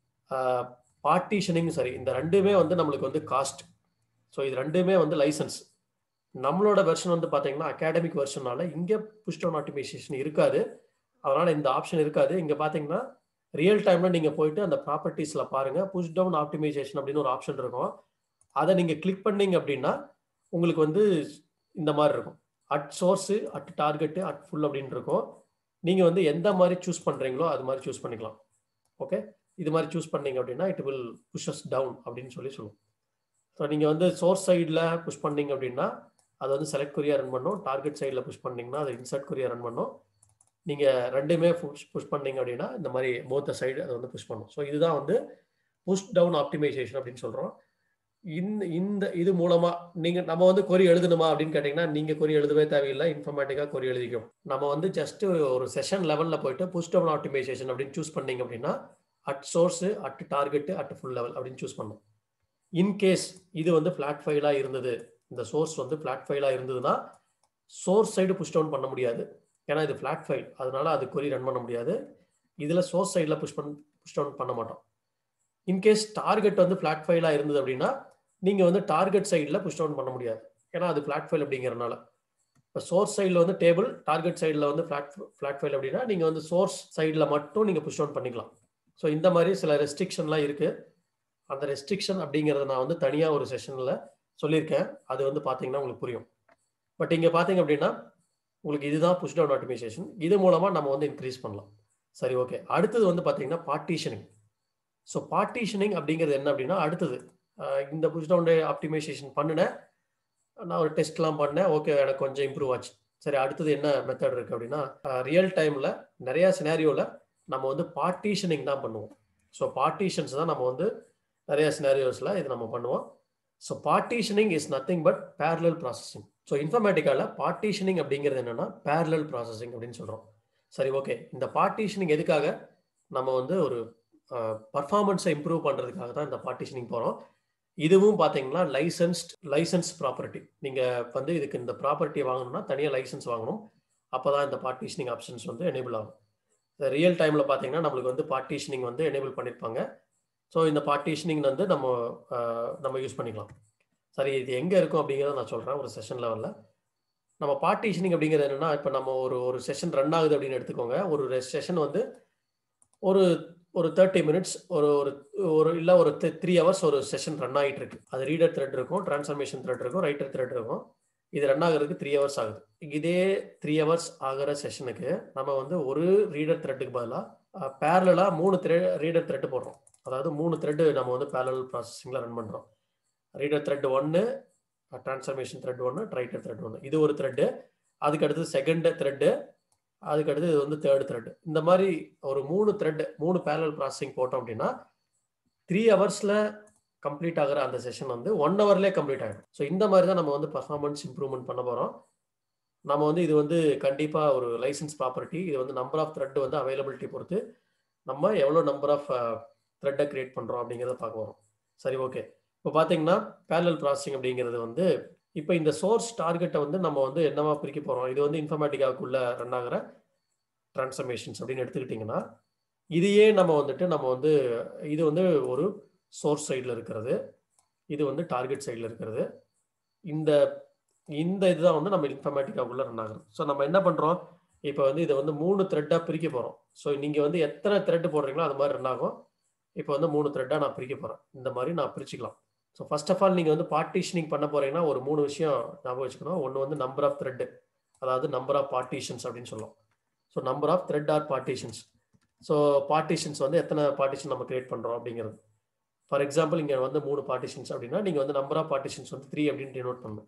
பார்ட்டிஷனிங்கும் சரி இந்த ரெண்டுமே வந்து நம்மளுக்கு வந்து காஸ்ட் ஸோ இது ரெண்டுமே வந்து லைசன்ஸ் நம்மளோட வெர்ஷன் வந்து பார்த்தீங்கன்னா அகாடமிக் வெர்ஷனால இங்கே புஷ் டவுன் ஆப்டிமைசேஷன் இருக்காது அதனால் இந்த ஆப்ஷன் இருக்காது இங்கே பார்த்தீங்கன்னா ரியல் டைமில் நீங்கள் போயிட்டு அந்த ப்ராப்பர்ட்டிஸில் பாருங்கள் புஷ் டவுன் ஆப்டிமைசேஷன் அப்படின்னு ஒரு ஆப்ஷன் இருக்கும் அதை நீங்கள் கிளிக் பண்ணீங்க அப்படின்னா உங்களுக்கு வந்து இந்த மாதிரி இருக்கும் at source at target at full அப்படின்னு இருக்கும் நீங்கள் வந்து எந்த மாதிரி சூஸ் பண்ணுறீங்களோ அது மாதிரி சூஸ் பண்ணிக்கலாம் ஓகே இது மாதிரி சூஸ் பண்ணீங்க அப்படின்னா இட் வில் புஷஸ் டவுன் அப்படின்னு சொல்லி சொல்லுவோம் ஸோ நீங்கள் வந்து சோர்ஸ் சைடில் புஷ் பண்ணீங்க அப்படின்னா அது வந்து செலக்ட் கொரியா ரன் பண்ணும் டார்கெட் சைடில் புஷ் பண்ணீங்கன்னா அது இன்சர்ட் கொரியா ரன் பண்ணும் நீங்கள் ரெண்டுமே புஷ் புஷ் பண்ணீங்க அப்படின்னா இந்த மாதிரி போத்த சைடு அதை வந்து புஷ் பண்ணும் ஸோ இதுதான் வந்து புஷ் டவுன் ஆப்டிமைசேஷன் அப்படின்னு சொல்கிறோம் இந்த இந்த இது மூலமாக நீங்கள் நம்ம வந்து கொரி எழுதணுமா அப்படின்னு கேட்டிங்கன்னா நீங்கள் கொரி எழுதவே தேவையில்லை இன்ஃபர்மேட்டிக்காக கொரி எழுதிக்கும் நம்ம வந்து ஜஸ்ட் ஒரு செஷன் லெவலில் போயிட்டு புஷ் டவுன் ஆப்டிமைசேஷன் அப்படின்னு சூஸ் பண்ணீங்க அப்படின்னா at source at target at full level அப்படின்னு சூஸ் பண்ணணும் இன்கேஸ் இது வந்து ஃப்ளாட் ஃபைலாக இருந்தது இந்த சோர்ஸ் வந்து ஃப்ளாட் ஃபைலாக இருந்ததுன்னா சோர்ஸ் சைடு புஷ் டவுன் பண்ண முடியாது ஏன்னா இது ஃப்ளாட் ஃபைல் அதனால அது கொரி ரன் பண்ண முடியாது இதில் சோர்ஸ் சைடில் புஷ் பண்ண புஷ் டவுன் பண்ண மாட்டோம் இன்கேஸ் டார்கெட் வந்து ஃப்ளாட் ஃபைலாக இருந்தது அப்படின்னா நீங்கள் வந்து டார்கெட் சைடில் புஷ் டவுன் பண்ண முடியாது ஏன்னா அது ஃப்ளாட் ஃபைல் அப்படிங்கிறனால இப்போ சோர்ஸ் சைடில் வந்து டேபிள் டார்கெட் சைடில் வந்து ஃப்ளாட் ஃப்ளாட் ஃபைல் அப்படின்னா நீங்கள் வந்து சோர்ஸ் சைடில் மட்டும் நீங்கள் புஷ் டவுன் பண்ணிக்கலாம் ஸோ இந்த மாதிரி சில ரெஸ்ட்ரிக்ஷன்லாம் இருக்குது அந்த ரெஸ்ட்ரிக்ஷன் அப்படிங்கிறத நான் வந்து தனியாக ஒரு செஷனில் சொல்லியிருக்கேன் அது வந்து பார்த்தீங்கன்னா உங்களுக்கு புரியும் பட் இங்கே பார்த்தீங்க அப்படின்னா உங்களுக்கு இதுதான் புஷ் டவுன் ஆட்டோமைசேஷன் இது மூலமாக நம்ம வந்து இன்க்ரீஸ் பண்ணலாம் சரி ஓகே அடுத்தது வந்து பார்த்தீங்கன்னா பார்ட்டிஷனிங் ஸோ பார்ட்டிஷனிங் அப்படிங்கிறது என்ன அப்படின்னா அடுத்தது இந்த புஷ் டவுன் ஆப்டிமைசேஷன் பண்ணினேன் நான் ஒரு டெஸ்ட்லாம் பண்ணேன் ஓகே எனக்கு கொஞ்சம் இம்ப்ரூவ் ஆச்சு சரி அடுத்தது என்ன மெத்தட் இருக்குது அப்படின்னா ரியல் டைமில் நிறையா சினாரியோவில் நம்ம வந்து பார்ட்டிஷனிங் தான் பண்ணுவோம் ஸோ பார்ட்டிஷன்ஸ் தான் நம்ம வந்து நிறைய சினாரியோஸில் இது நம்ம பண்ணுவோம் so partitioning is nothing but parallel processing so இன்ஃபர்மேட்டிக்காவில் பார்ட்டிஷனிங் அப்படிங்கிறது என்னென்னா பேரலல் ப்ராசஸிங் அப்படின்னு சொல்கிறோம் சரி ஓகே இந்த பார்ட்டிஷனிங் எதுக்காக நம்ம வந்து ஒரு பர்ஃபார்மன்ஸை இம்ப்ரூவ் பண்ணுறதுக்காக தான் இந்த பார்ட்டிஷனிங் போகிறோம் இதுவும் பார்த்தீங்கன்னா லைசன்ஸ்ட் லைசன்ஸ் ப்ராப்பர்ட்டி நீங்கள் வந்து இதுக்கு இந்த ப்ராப்பர்ட்டியை வாங்கணும்னா தனியாக லைசன்ஸ் வாங்கணும் அப்போ தான் இந்த பார்ட்டிஷனிங் ஆப்ஷன்ஸ் வந்து எனேபிள் ஆகும் ரியல் டைமில் பார்த்தீங்கன்னா நம்மளுக்கு வந்து பார்ட்டிஷனிங் வந்து எனேபிள் பண்ணியிருப்பாங்க ஸோ இந்த பார்ட்டிஷனிங் வந்து நம்ம நம்ம யூஸ் பண்ணிக்கலாம் சரி இது எங்கே இருக்கும் அப்படிங்கிறத நான் சொல்கிறேன் ஒரு செஷன் லெவலில் நம்ம பார்ட்டிஷனிங் அப்படிங்கிறது என்னென்னா இப்போ நம்ம ஒரு ஒரு செஷன் ரன் ஆகுது அப்படின்னு எடுத்துக்கோங்க ஒரு செஷன் வந்து ஒரு ஒரு தேர்ட்டி மினிட்ஸ் ஒரு ஒரு ஒரு இல்லை ஒரு த்ரீ ஹவர்ஸ் ஒரு செஷன் ரன் ஆகிட்டு இருக்கு அது ரீடர் த்ரெட் இருக்கும் டிரான்ஸ்ஃபர்மேஷன் த்ரெட் இருக்கும் ரைட்டர் த்ரெட் இருக்கும் இது ரன் ஆகிறதுக்கு த்ரீ ஹவர்ஸ் ஆகுது இதே த்ரீ ஹவர்ஸ் ஆகிற செஷனுக்கு நம்ம வந்து ஒரு ரீடர் த்ரெட்டுக்கு பதிலாக பேரலாக மூணு த்ரெ ரீடர் த்ரெட்டு போடுறோம் அதாவது மூணு த்ரெட்டு நம்ம வந்து பேரல் ப்ராசஸிங்கில் ரன் பண்ணுறோம் ரீடர் த்ரெட் ஒன்று டிரான்ஸ்ஃபர்மேஷன் த்ரெட் ஒன்று ரைட்டர் த்ரெட் ஒன்று இது ஒரு த்ரெட்டு அதுக்கு அடுத்து செகண்ட் த்ரெட்டு அதுக்கு அடுத்து இது வந்து தேர்ட் த்ரெட் இந்த மாதிரி ஒரு மூணு த்ரெட் மூணு பேரல் ப்ராசஸிங் போட்டோம் அப்படின்னா த்ரீ ஹவர்ஸில் கம்ப்ளீட் ஆகிற அந்த செஷன் வந்து ஒன் ஹவர்லேயே கம்ப்ளீட் ஆகிடும் ஸோ இந்த மாதிரி தான் நம்ம வந்து பர்ஃபார்மன்ஸ் இம்ப்ரூவ்மெண்ட் பண்ண போகிறோம் நம்ம வந்து இது வந்து கண்டிப்பாக ஒரு லைசன்ஸ் ப்ராப்பர்ட்டி இது வந்து நம்பர் ஆஃப் த்ரெட் வந்து அவைலபிலிட்டி பொறுத்து நம்ம எவ்வளோ நம்பர் ஆஃப் த்ரெட்டை கிரியேட் பண்ணுறோம் அப்படிங்கிறத பார்க்க வரோம் சரி ஓகே இப்போ பார்த்தீங்கன்னா பேரல் ப்ராசஸிங் அப்படிங்கிறது வந்து இப்போ இந்த சோர்ஸ் டார்கெட்டை வந்து நம்ம வந்து என்னவா பிரிக்க போகிறோம் இது வந்து இன்ஃபர்மேட்டிக்காவுக்குள்ள ரன் ஆகிற டிரான்ஸ்ஃபர்மேஷன்ஸ் அப்படின்னு எடுத்துக்கிட்டிங்கன்னா இதையே நம்ம வந்துட்டு நம்ம வந்து இது வந்து ஒரு சோர்ஸ் சைடில் இருக்கிறது இது வந்து டார்கெட் சைடில் இருக்கிறது இந்த இந்த இதுதான் வந்து நம்ம இன்ஃபர்மேட்டிக்காவுக்குள்ள ரன் ஆகுறது ஸோ நம்ம என்ன பண்ணுறோம் இப்போ வந்து இதை வந்து மூணு த்ரெட்டாக பிரிக்க போகிறோம் ஸோ நீங்கள் வந்து எத்தனை த்ரெட் போடுறீங்களோ அது மாதிரி ரன் ஆகும் இப்போ வந்து மூணு த்ரெட்டாக நான் பிரிக்க போகிறேன் இந்த மாதிரி நான் பிரிச்சுக்கலாம் ஸோ ஃபர்ஸ்ட் ஆஃப் ஆல் நீங்கள் வந்து பார்ட்டிஷனிங் பண்ண போகிறீங்கன்னா ஒரு மூணு விஷயம் ஞாபகம் வச்சுக்கணும் ஒன்று வந்து நம்பர் ஆஃப் த்ரெட் அதாவது நம்பர் ஆஃப் பார்ட்டிஷன்ஸ் அப்படின்னு சொல்லலாம் so number of thread or partitions so partitions வந்து எத்தனை பார்ட்டிஷன் நம்ம கிரியேட் பண்ணுறோம் அப்படிங்கிறது ஃபார் எக்ஸாம்பிள் இங்கே வந்து மூணு பார்ட்டிஷன்ஸ் அப்படின்னா நீங்கள் வந்து நம்பர் ஆஃப் பார்ட்டிஷன்ஸ் வந்து த்ரீ அப்படின்னு டினோட் பண்ணணும்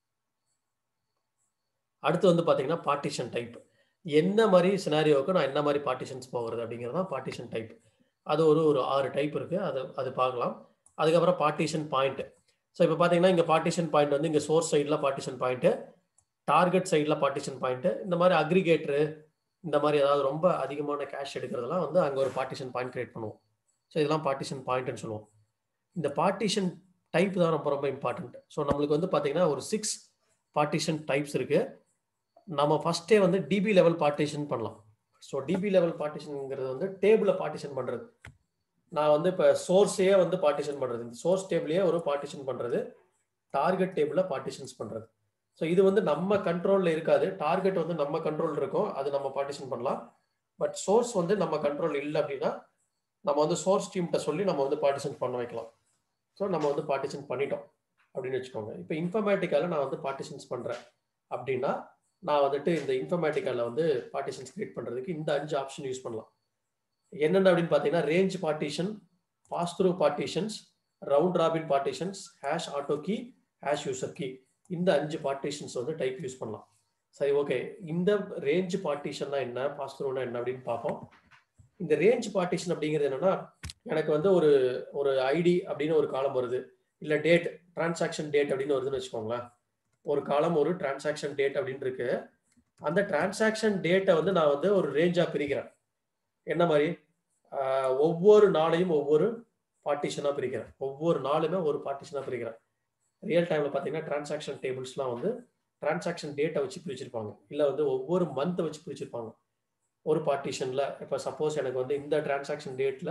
அடுத்து வந்து பார்த்தீங்கன்னா பார்ட்டிஷன் டைப் என்ன மாதிரி சினாரியோவுக்கு நான் என்ன மாதிரி பார்ட்டிஷன்ஸ் போகிறது அப்படிங்கிறது தான் பார்ட்டிஷன் டைப் அது ஒரு ஒரு ஆறு டைப் இருக்குது அது அது பார்க்கலாம் அதுக்கப்புறம் பார்ட்டிஷன் பாயிண்ட் ஸோ இப்போ பார்த்தீங்கன்னா இங்கே பார்ட்டிஷன் பாயிண்ட் வந்து இங்கே சோர்ஸ் சைடில் பார்ட்டிஷன் பாயிண்ட்டு டார்கெட் சைடில் பார்ட்டிஷன் பாயிண்ட்டு இந்த மாதிரி அக்ரிகேட்டரு இந்த மாதிரி ஏதாவது ரொம்ப அதிகமான கேஷ் எடுக்கிறதெல்லாம் வந்து அங்கே ஒரு பார்ட்டிஷன் பாயிண்ட் கிரியேட் பண்ணுவோம் ஸோ இதெல்லாம் பார்ட்டிஷன் பாயிண்ட்னு சொல்லுவோம் இந்த பார்ட்டிஷன் டைப் தான் ரொம்ப ரொம்ப இம்பார்ட்டன்ட் ஸோ நம்மளுக்கு வந்து பார்த்தீங்கன்னா ஒரு சிக்ஸ் பார்ட்டிஷன் டைப்ஸ் இருக்குது நம்ம ஃபஸ்ட்டே வந்து டிபி லெவல் பார்ட்டிஷன் பண்ணலாம் ஸோ டிபி லெவல் பார்ட்டிஷனுங்கிறது வந்து டேபிளை பார்ட்டிஷன் பண்ணுறது நான் வந்து இப்போ சோர்ஸையே வந்து பார்ட்டிஷன் பண்ணுறது இந்த சோர்ஸ் டேபிளையே ஒரு பார்ட்டிஷன் பண்ணுறது டார்கெட் டேபிளில் பார்ட்டிஷன்ஸ் பண்ணுறது ஸோ இது வந்து நம்ம கண்ட்ரோலில் இருக்காது டார்கெட் வந்து நம்ம கண்ட்ரோல் இருக்கும் அது நம்ம பார்ட்டிஷன் பண்ணலாம் பட் சோர்ஸ் வந்து நம்ம கண்ட்ரோல் இல்லை அப்படின்னா நம்ம வந்து சோர்ஸ் டீம்கிட்ட சொல்லி நம்ம வந்து பார்ட்டிஷன் பண்ண வைக்கலாம் ஸோ நம்ம வந்து பார்ட்டிஷன் பண்ணிட்டோம் அப்படின்னு வச்சுக்கோங்க இப்போ இன்ஃபர்மேட்டிக்கால நான் வந்து பார்ட்டிஷன்ஸ் பண்ணுறேன் அப்படின்னா நான் வந்துட்டு இந்த இன்ஃபர்மேட்டிக்கால வந்து பார்ட்டிஷன்ஸ் கிரியேட் பண்ணுறதுக்கு இந்த அஞ்சு ஆப்ஷன் யூஸ் பண்ணலாம் என்னென்ன அப்படின்னு பார்த்தீங்கன்னா range partition pass through partitions round robin partitions hash auto key hash user key இந்த அஞ்சு பார்ட்டிஷன்ஸ் வந்து டைப் யூஸ் பண்ணலாம் சரி ஓகே இந்த ரேஞ்ச் பார்ட்டிஷன்னா என்ன பாஸ் த்ரூனா என்ன அப்படின்னு பார்ப்போம் இந்த ரேஞ்ச் பார்ட்டிஷன் அப்படிங்கிறது என்னன்னா எனக்கு வந்து ஒரு ஒரு ஐடி அப்படின்னு ஒரு காலம் வருது இல்லை டேட் டிரான்சாக்ஷன் டேட் அப்படின்னு வருதுன்னு வச்சுக்கோங்களேன் ஒரு காலம் ஒரு டிரான்சாக்ஷன் டேட் அப்படின்னு இருக்கு அந்த டிரான்சாக்ஷன் டேட்டை வந்து நான் வந்து ஒரு ரேஞ்சாக பிரிக்கிறேன் என்ன மாதிரி ஒவ்வொரு நாளையும் ஒவ்வொரு பார்ட்டிஷனாக பிரிக்கிறேன் ஒவ்வொரு நாளுமே ஒரு பார்ட்டிஷனாக பிரிக்கிறேன் ரியல் டைமில் பார்த்தீங்கன்னா டிரான்சாக்ஷன் டேபிள்ஸ்லாம் வந்து டிரான்சாக்ஷன் டேட்டை வச்சு பிரிச்சிருப்பாங்க இல்லை வந்து ஒவ்வொரு மந்த்தை வச்சு பிரிச்சிருப்பாங்க ஒரு பார்ட்டிஷனில் இப்போ சப்போஸ் எனக்கு வந்து இந்த டிரான்சாக்ஷன் டேட்டில்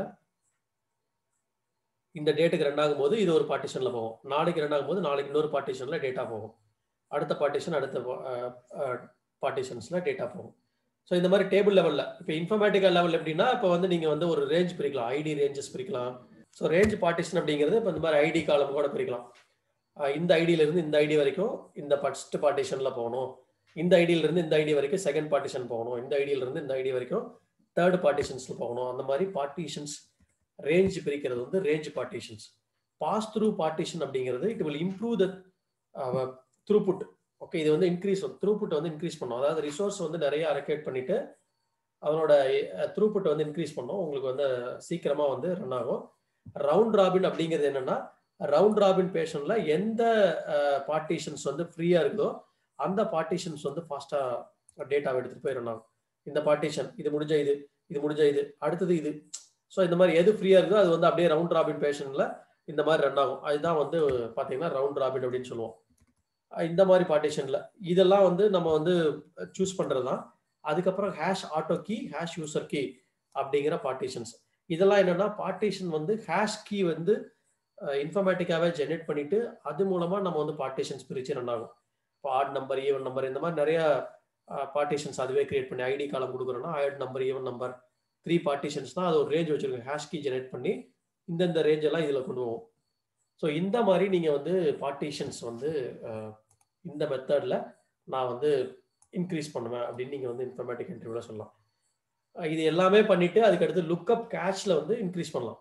இந்த டேட்டுக்கு ரெண்டாகும் போது இது ஒரு பார்ட்டிஷனில் போகும் நாளைக்கு ரெண்டாகும் போது நாளைக்கு இன்னொரு பார்ட்டிஷனில் டேட்டா போகும் அடுத்த பார்ட்டிஷன் அடுத்த பார்ட்டிஷன்ஸில் டேட்டா போகும் ஸோ இந்த மாதிரி டேபிள் லெவலில் இப்போ இன்ஃபர்மேட்டிக்கல் லெவல் எப்படின்னா இப்போ வந்து நீங்கள் வந்து ஒரு ரேஞ்ச் பிரிக்கலாம் ஐடி ரேஞ்சஸ் பிரிக்கலாம் ஸோ ரேஞ்ச் பார்ட்டிஷன் அப்படிங்கிறது இப்போ இந்த மாதிரி ஐடி காலம் கூட பிரிக்கலாம் இந்த ஐடியிலேருந்து இந்த ஐடி வரைக்கும் இந்த ஃபஸ்ட் பார்ட்டிஷனில் போகணும் இந்த ஐடியிலேருந்து இந்த ஐடி வரைக்கும் செகண்ட் பார்ட்டிஷன் போகணும் இந்த ஐடியிலேருந்து இந்த ஐடி வரைக்கும் தேர்ட் பார்ட்டிஷன்ஸில் போகணும் அந்த மாதிரி பார்ட்டிஷன்ஸ் ரேஞ்ச் பிரிக்கிறது வந்து range partitions pass through partition அப்படிங்கிறது it will improve the throughput okay இது வந்து இன்க்ரீஸ் த்ரூபுட் வந்து இன்க்ரீஸ் பண்ணும் அதாவது ரிசோர்ஸ் வந்து நிறைய அலோகேட் பண்ணிட்டு அதனோட த்ரூபுட் வந்து இன்க்ரீஸ் பண்ணும் உங்களுக்கு வந்து சீக்கிரமா வந்து ரன் ஆகும் ரவுண்ட் ராபின் அப்படிங்கிறது என்னன்னா ரவுண்ட் ராபின் பேஷன்ல எந்த பார்ட்டிஷன்ஸ் வந்து ஃப்ரீயா இருக்குதோ அந்த பார்ட்டிஷன்ஸ் வந்து ஃபாஸ்டா டேட்டாவை எடுத்துட்டு போய் ரன் ஆகும் இந்த பார்ட்டிஷன் இது முடிஞ்ச இது இது முடிஞ்ச இது அடுத்தது இது ஸோ இந்த மாதிரி எது ஃப்ரீயா இருக்குதோ அது வந்து அப்படியே ரவுண்ட் ராபின் பேஷன்ல இந்த மாதிரி ரன் ஆகும் அதுதான் வந்து பாத்தீங்கன்னா ரவுண்ட் ராபின் அப்படின்னு சொல்லுவோம் இந்த மாதிரி பார்ட்டிஷன்ல இதெல்லாம் வந்து நம்ம வந்து சூஸ் பண்றது தான் அதுக்கப்புறம் hash auto key hash user key அப்படிங்கிற பார்ட்டிஷன்ஸ் இதெல்லாம் என்னன்னா பார்ட்டிஷன் வந்து ஹேஷ் கீ வந்து இன்ஃபர்மேட்டிக்காவே ஜென்ரேட் பண்ணிட்டு அது மூலமா நம்ம வந்து பார்ட்டிஷன்ஸ் பிரிச்சு ரன் ஆகும் இப்போ ஆட் நம்பர் ஈவன் நம்பர் இந்த மாதிரி நிறைய பார்ட்டிஷன்ஸ் அதுவே கிரியேட் பண்ணி ஐடி காலம் கொடுக்குறோம்னா odd number even number three partitions தான் அது ஒரு ரேஞ்ச் வச்சிருக்கோம் ஹேஷ் கீ ஜென்ரேட் பண்ணி இந்தந்த ரேஞ்ச் எல்லாம் இதில் கொண்டு போவோம் ஸோ இந்த மாதிரி நீங்கள் வந்து பார்ட்டிஷன்ஸ் வந்து இந்த மெத்தடில் நான் வந்து இன்க்ரீஸ் பண்ணுவேன் அப்படின்னு நீங்கள் வந்து இன்ஃபர்மேட்டிக் இன்டர்வியூவில் சொல்லலாம் இது எல்லாமே பண்ணிட்டு அதுக்கடுத்து லுக்அப் கேஷில் வந்து இன்க்ரீஸ் பண்ணலாம்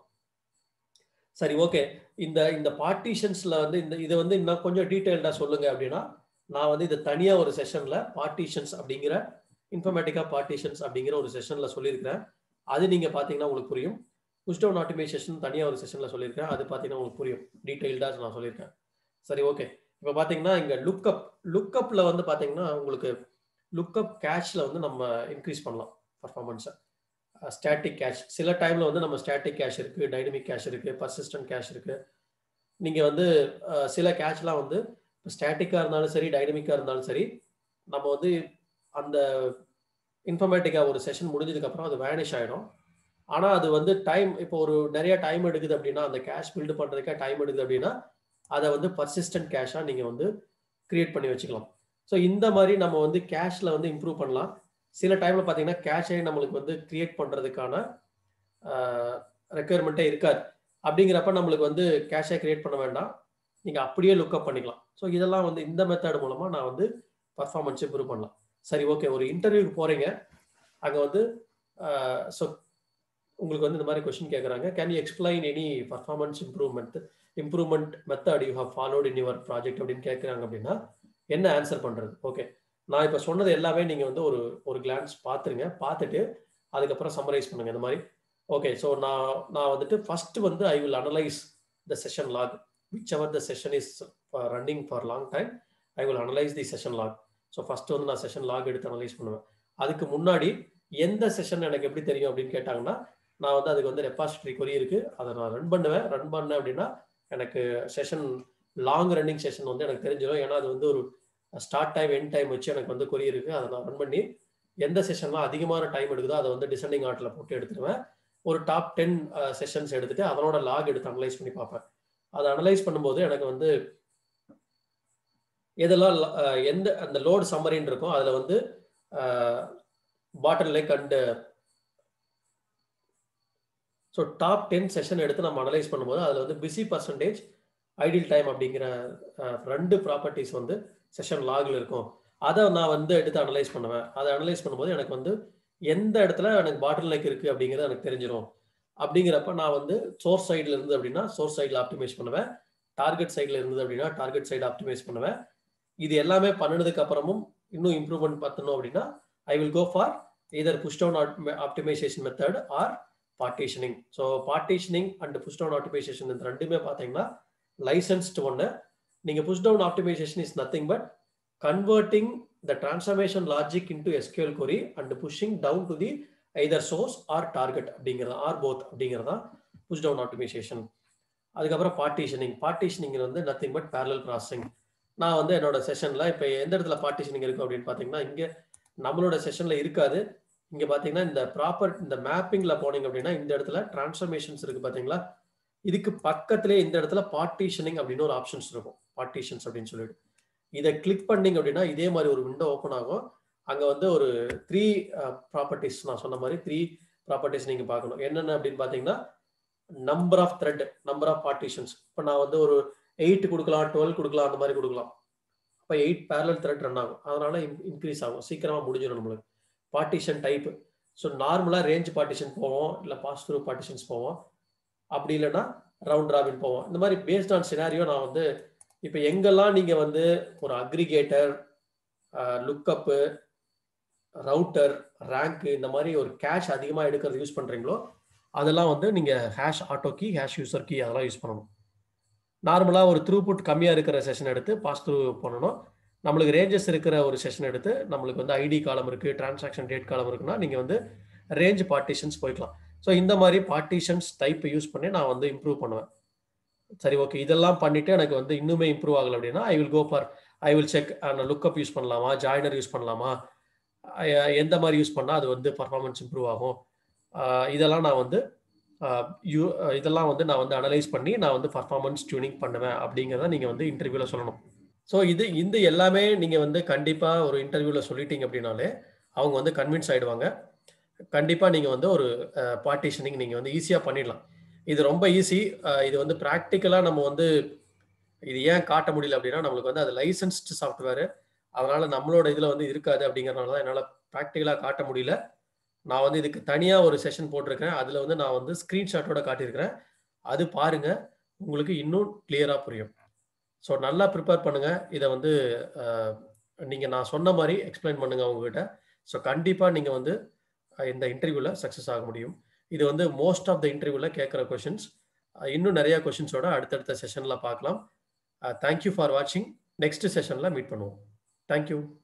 சரி ஓகே இந்த இந்த பார்ட்டிஷன்ஸில் வந்து இந்த இதை வந்து இன்னும் கொஞ்சம் டீட்டெயில்டாக சொல்லுங்க அப்படின்னா நான் வந்து இதை தனியாக ஒரு செஷனில் பார்ட்டிஷன்ஸ் அப்படிங்கிற இன்ஃபர்மேட்டிக்கா பார்ட்டிஷன்ஸ் அப்படிங்கிற ஒரு செஷனில் சொல்லியிருக்கிறேன் அது நீங்கள் பார்த்தீங்கன்னா உங்களுக்கு புரியும் புஷ் டவுன் ஆட்டோமேஷன் தனியாக ஒரு செஷனில் சொல்லியிருக்கேன் அது பார்த்தீங்கன்னா உங்களுக்கு புரியும் டீட்டெயில்டாக நான் சொல்லியிருக்கேன் சரி ஓகே இப்போ பார்த்தீங்கன்னா இங்கே லுக்கப் லுக்கப்பில் வந்து பார்த்தீங்கன்னா உங்களுக்கு லுக்கப் கேஷில் வந்து நம்ம இன்க்ரீஸ் பண்ணலாம் பர்ஃபார்மன்ஸை ஸ்டாட்டிக் கேஷ் சில டைமில் வந்து நம்ம ஸ்டாட்டிக் கேஷ் இருக்குது டைனமிக் கேஷ் இருக்குது பர்சிஸ்டன்ட் கேஷ் இருக்குது நீங்கள் வந்து சில கேஷ்லாம் வந்து ஸ்டாட்டிக்காக இருந்தாலும் சரி டைனமிக்காக இருந்தாலும் சரி நம்ம வந்து அந்த இன்ஃபர்மேட்டிக்காக ஒரு செஷன் முடிஞ்சதுக்கப்புறம் அது வேனிஷ் ஆகிடும் ஆனால் அது வந்து டைம் இப்போ ஒரு நிறைய டைம் எடுக்குது அப்படின்னா அந்த கேஷ் பில்டு பண்ணுறதுக்கே டைம் எடுக்குது அப்படின்னா அதை வந்து பர்சிஸ்டன்ட் கேஷாக நீங்கள் வந்து கிரியேட் பண்ணி வச்சுக்கலாம் ஸோ இந்த மாதிரி நம்ம வந்து கேஷில் வந்து இம்ப்ரூவ் பண்ணலாம் சில டைமில் பார்த்தீங்கன்னா கேஷே நம்மளுக்கு வந்து கிரியேட் பண்ணுறதுக்கான ரெக்குயர்மெண்ட்டே இருக்காது அப்படிங்கிறப்ப நம்மளுக்கு வந்து கேஷே கிரியேட் பண்ண வேண்டாம் நீங்கள் அப்படியே லுக்அப் பண்ணிக்கலாம் ஸோ இதெல்லாம் வந்து இந்த மெத்தட் மூலமாக நான் வந்து பர்ஃபார்மன்ஸ் இம்ப்ரூவ் பண்ணலாம் சரி ஓகே ஒரு இன்டர்வியூக்கு போகிறீங்க அங்கே வந்து ஸோ உங்களுக்கு வந்து இந்த மாதிரி கொஸ்டின் கேட்குறாங்க can you explain any performance improvement improvement method you have followed in your project அப்படின்னு கேட்குறாங்க அப்படின்னா என்ன ஆன்சர் பண்ணுறது ஓகே நான் இப்போ சொன்னது எல்லாமே நீங்கள் வந்து ஒரு ஒரு கிளான்ஸ் பார்த்துருங்க பார்த்துட்டு அதுக்கப்புறம் சம்மரைஸ் பண்ணுங்க இந்த மாதிரி ஓகே ஸோ நான் நான் வந்துட்டு ஃபர்ஸ்ட் வந்து I will analyse the session log whichever the session is running for long time I will analyse the session log so first வந்து நான் செஷன் லாக் எடுத்து அனலைஸ் பண்ணுவேன் அதுக்கு முன்னாடி எந்த செஷன் எனக்கு எப்படி தெரியும் அப்படின்னு கேட்டாங்கன்னா நான் வந்து அதுக்கு வந்து ரெப்பாசிட்டரி கொரி இருக்கு அதை நான் ரன் பண்ணுவேன் ரன் பண்ணேன் அப்படின்னா எனக்கு செஷன் லாங் ரன்னிங் செஷன் வந்து எனக்கு தெரிஞ்சிடும் ஏன்னா அது வந்து ஒரு ஸ்டார்ட் டைம் எண்ட் டைம் வச்சு எனக்கு வந்து கொரி இருக்கு அதை நான் ரன் பண்ணி எந்த செஷன்லாம் அதிகமான டைம் எடுக்குதோ அதை வந்து டிசெண்டிங் ஆர்ட்டில் போட்டு எடுத்துருவேன் ஒரு டாப் டென் செஷன்ஸ் எடுத்துட்டு அதனோட லாக் எடுத்து அனலைஸ் பண்ணி பார்ப்பேன் அதை அனலைஸ் பண்ணும்போது எனக்கு வந்து எதெல்லாம் எந்த அந்த லோடு சம்மரின்னு இருக்கும் அதில் வந்து bottle like and so top ten session எடுத்து நம்ம அனலைஸ் பண்ணும்போது அதில் வந்து பிஸி பர்சன்டேஜ் ஐடியல் டைம் அப்படிங்கிற ரெண்டு ப்ராப்பர்ட்டிஸ் வந்து செஷன் லாகில் இருக்கும் அதை நான் வந்து எடுத்து அனலைஸ் பண்ணுவேன் அதை அனலைஸ் பண்ணும்போது எனக்கு வந்து எந்த இடத்துல எனக்கு பாட்டில் நெக் இருக்கு அப்படிங்கிறது எனக்கு தெரிஞ்சிடும் அப்படிங்கிறப்ப நான் வந்து சோர்ஸ் சைடில் இருந்து அப்படின்னா சோர்ஸ் சைடில் ஆப்டிமைஸ் பண்ணுவேன் டார்கெட் சைடில் இருந்தது அப்படின்னா டார்கெட் சைடு ஆப்டிமைஸ் பண்ணுவேன் இது எல்லாமே பண்ணினதுக்கு அப்புறமும் இன்னும் இம்ப்ரூவ்மெண்ட் பார்த்தணும் அப்படின்னா I will go for either push down optimization method or partitioning. So partitioning and push down optimization இந்த ரெண்டுமே பார்த்தீங்கன்னா licensed ஒன்று நீங்க push down optimization is nothing but converting the transformation logic into SQL query and pushing down to the either source or target அப்படிங்கிறது or both அப்படிங்கிறது தான் push down optimisation அதுக்கப்புறம் partitioning partitioning வந்து நத்திங் பட் பேரலல் ப்ராசஸிங் நான் வந்து என்னோட செஷன்ல இப்போ எந்த இடத்துல பார்ட்டிஷனிங் இருக்கும் அப்படின்னு பார்த்தீங்கன்னா இங்கே நம்மளோட செஷன்ல இருக்காது இங்க பாத்தீங்கன்னா இந்த ப்ராப்பர் இந்த மேப்பிங்ல போனீங்க அப்படின்னா இந்த இடத்துல டிரான்ஸ்ஃபர்மேஷன்ஸ் இருக்கு பாத்தீங்களா இதுக்கு பக்கத்திலே இந்த இடத்துல பார்ட்டிஷனிங் அப்படின்னு ஒரு ஆப்ஷன்ஸ் இருக்கும் பார்ட்டிஷன்ஸ் அப்படின்னு சொல்லிட்டு இதை கிளிக் பண்ணீங்க அப்படின்னா இதே மாதிரி ஒரு விண்டோ ஓப்பன் ஆகும் அங்க வந்து ஒரு த்ரீ ப்ராப்பர்ட்டிஸ் நான் சொன்ன மாதிரி த்ரீ ப்ராப்பர்ட்டிஸ் நீங்க பார்க்கணும் என்னென்ன அப்படின்னு பாத்தீங்கன்னா number of thread number of partitions இப்போ நான் வந்து ஒரு எயிட் கொடுக்கலாம் டுவெல் கொடுக்கலாம் அந்த மாதிரி கொடுக்கலாம் இப்போ எயிட் பேரலல் த்ரெட் ரன் ஆகும் அதனால இன்க்ரீஸ் ஆகும் சீக்கிரமா முடிஞ்சிடும் நம்மளுக்கு பார்ட்டிஷன் டைப் ஸோ நார்மலாக ரேஞ்ச் பார்ட்டிஷன் போவோம் இல்லை பாஸ் த்ரூ பார்ட்டிஷன்ஸ் போவோம் அப்படி இல்லைன்னா ரவுண்ட் ராபின் போவோம் இந்த மாதிரி பேஸ்ட் ஆன் சினாரியோ நான் வந்து இப்போ எங்கெல்லாம் நீங்கள் வந்து ஒரு அக்ரிகேட்டர் லுக்கப்பு ரவுட்டர் ரேங்க்கு இந்த மாதிரி ஒரு கேஷ் அதிகமாக எடுக்கிறது யூஸ் பண்ணுறீங்களோ அதெல்லாம் வந்து நீங்கள் hash auto key hash user key அதெல்லாம் யூஸ் பண்ணணும் நார்மலாக ஒரு த்ரூ புட் கம்மியாக இருக்கிற செஷன் எடுத்து பாஸ் த்ரூ பண்ணணும் நம்மளுக்கு ரேஞ்சஸ் இருக்கிற ஒரு செஷன் எடுத்து நம்மளுக்கு வந்து ஐடி காலம் இருக்குது டிரான்சாக்ஷன் டேட் காலம் இருக்குன்னா நீங்கள் வந்து ரேஞ்ச் பார்ட்டிஷன்ஸ் போய்க்கலாம் ஸோ இந்த மாதிரி பார்ட்டிஷன்ஸ் டைப் யூஸ் பண்ணி நான் வந்து இம்ப்ரூவ் பண்ணுவேன் சரி ஓகே இதெல்லாம் பண்ணிட்டு எனக்கு வந்து இன்னுமே இம்ப்ரூவ் ஆகலை அப்படின்னா I will go for I will check lookup use பண்ணலாமா ஜாயினர் யூஸ் பண்ணலாமா எந்த மாதிரி யூஸ் பண்ணால் அது வந்து பர்ஃபார்மன்ஸ் இம்ப்ரூவ் ஆகும் இதெல்லாம் நான் வந்து யூ இதெல்லாம் வந்து நான் வந்து அனலைஸ் பண்ணி நான் வந்து பர்ஃபார்மன்ஸ் டியூனிங் பண்ணுவேன் அப்படிங்கிறத நீங்கள் வந்து இன்டர்வியூவில் சொல்லணும் ஸோ இது இந்த எல்லாமே நீங்கள் வந்து கண்டிப்பாக ஒரு இன்டர்வியூவில் சொல்லிட்டீங்க அப்படின்னாலே அவங்க வந்து கன்வின்ஸ் ஆகிடுவாங்க கண்டிப்பாக நீங்கள் வந்து ஒரு பார்ட்டிஷனிங் நீங்கள் வந்து ஈஸியாக பண்ணிடலாம் இது ரொம்ப ஈஸி இது வந்து ப்ராக்டிக்கலாக நம்ம வந்து இது ஏன் காட்ட முடியல அப்படின்னா நம்மளுக்கு வந்து அது லைசன்ஸ்டு சாஃப்ட்வேரு அதனால நம்மளோட இதில் வந்து இருக்காது அப்படிங்கிறனால தான் என்னால் ப்ராக்டிக்கலாக காட்ட முடியல நான் வந்து இதுக்கு தனியாக ஒரு செஷன் போட்டிருக்கேன் அதில் வந்து நான் வந்து ஸ்க்ரீன்ஷாட்டோட காட்டியிருக்கிறேன் அது பாருங்க உங்களுக்கு இன்னும் கிளியராக புரியும் ஸோ நல்லா ப்ரிப்பேர் பண்ணுங்க இதை வந்து நீங்கள் நான் சொன்ன மாதிரி எக்ஸ்பிளைன் பண்ணுங்க உங்ககிட்ட ஸோ கண்டிப்பாக நீங்கள் வந்து இந்த இன்டர்வியூவில் சக்ஸஸ் ஆக முடியும் இது வந்து மோஸ்ட் ஆஃப் த இன்டர்வியூவில் கேட்குற கொஷின்ஸ் இன்னும் நிறைய கொஷின்ஸோட அடுத்தடுத்த செஷனில் பார்க்கலாம் தேங்க்யூ ஃபார் வாட்சிங் நெக்ஸ்ட் செஷனில் மீட் பண்ணுவோம் தேங்க்யூ